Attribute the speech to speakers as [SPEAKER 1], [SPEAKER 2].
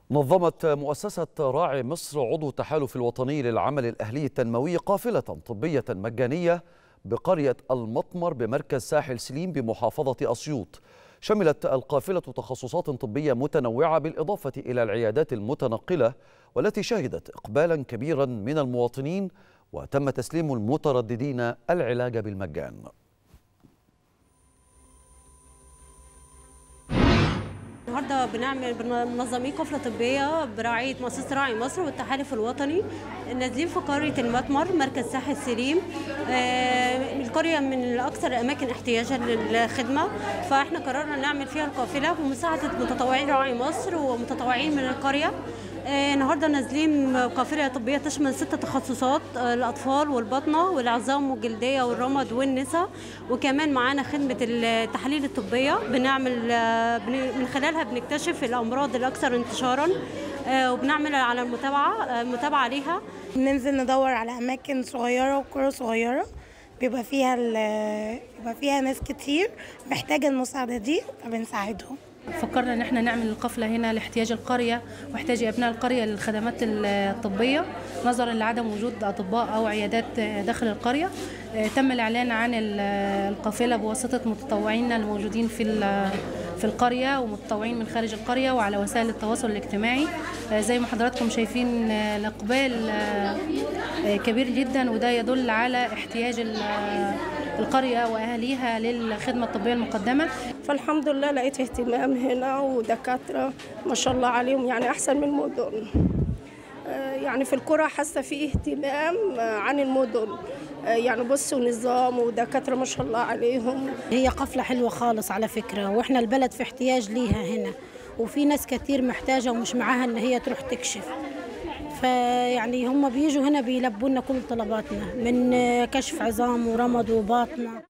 [SPEAKER 1] نظمت مؤسسة راعي مصر عضو التحالف الوطني للعمل الأهلي التنموي قافلة طبية مجانية بقرية المطمر بمركز ساحل سليم بمحافظة أسيوط شملت القافلة تخصصات طبية متنوعة بالإضافة إلى العيادات المتنقلة والتي شهدت إقبالا كبيرا من المواطنين وتم تسليم المترددين العلاج بالمجان
[SPEAKER 2] النهارده بنعمل منظمين قفله طبيه برعايه مؤسسه راعي مصر والتحالف الوطني نازلين في قريه المطمر مركز ساحل سليم آه، القريه من الاكثر الاماكن احتياجا للخدمه فاحنا قررنا نعمل فيها القافله بمساعده متطوعين راعي مصر ومتطوعين من القريه آه، النهارده نازلين قافله طبيه تشمل ست تخصصات آه، الاطفال والبطنه والعظام والجلديه والرمد والنساء وكمان معانا خدمه التحاليل الطبيه بنعمل آه، بن- من خلالها بنكتشف الامراض الاكثر انتشارا آه، وبنعمل على المتابعه آه، المتابعه ليها
[SPEAKER 3] بننزل ندور على اماكن صغيره وقرى صغيره بيبقى فيها ال- بيبقى فيها ناس كتير محتاجه المساعده دي فبنساعدهم
[SPEAKER 4] فكرنا ان احنا نعمل القفله هنا لاحتياج القريه واحتياج ابناء القريه للخدمات الطبيه نظرا لعدم وجود اطباء او عيادات داخل القريه آه، تم الاعلان عن ال- القافله بواسطه متطوعينا الموجودين في ال- في القريه ومتطوعين من خارج القريه وعلى وسائل التواصل الاجتماعي آه، زي ما حضراتكم شايفين آه، الاقبال آه، آه، كبير جدا وده يدل على احتياج ال- القريه واهاليها للخدمه الطبيه المقدمه
[SPEAKER 5] فالحمد لله لقيت اهتمام هنا ودكاترة ما شاء الله عليهم يعني أحسن من المدن آه، يعني في القرى حاسة في اهتمام آه، عن المدن آه، يعني بصوا نظام ودكاترة ما شاء الله عليهم
[SPEAKER 6] هي قفلة حلوة خالص على فكرة واحنا البلد في احتياج ليها هنا وفي ناس كتير محتاجة ومش معاها ان هي تروح تكشف فيعني هم بيجوا هنا بيلبوا لنا كل طلباتنا من كشف عظام ورمد وباطنة